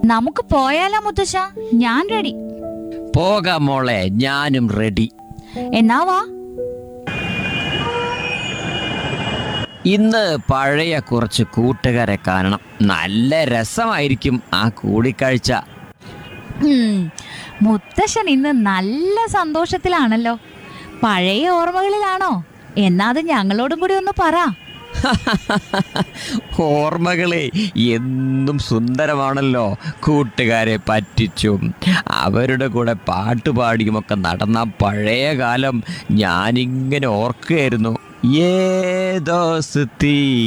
നമുക്ക് പോയാലോ മുത്തശ്ശ ഞാൻ റെഡി പോകാം മോളെ ഞാനും റെഡി എന്നാ വാ ഇന്ന് പഴയ കുറച്ച് കൂട്ടുകാരെ കാണണം നല്ല രസമായിരിക്കും ആ കൂടിക്കാഴ്ച ഉം, മുത്തശ്ശൻ ഇന്ന് നല്ല സന്തോഷത്തിലാണല്ലോ പഴയ ഓർമ്മകളിലാണോ എന്നാ അത് ഞങ്ങളോടും കൂടി ഒന്ന് പറ ഓർമ്മകളെ എന്നും സുന്ദരമാണല്ലോ കൂട്ടുകാരെ പറ്റിച്ചും അവരുടെ കൂടെ പാട്ടുപാടിയുമൊക്കെ നടന്ന പഴയ കാലം ഞാനിങ്ങനെ ഓർക്കുകയായിരുന്നു ഏ ദോസ്തി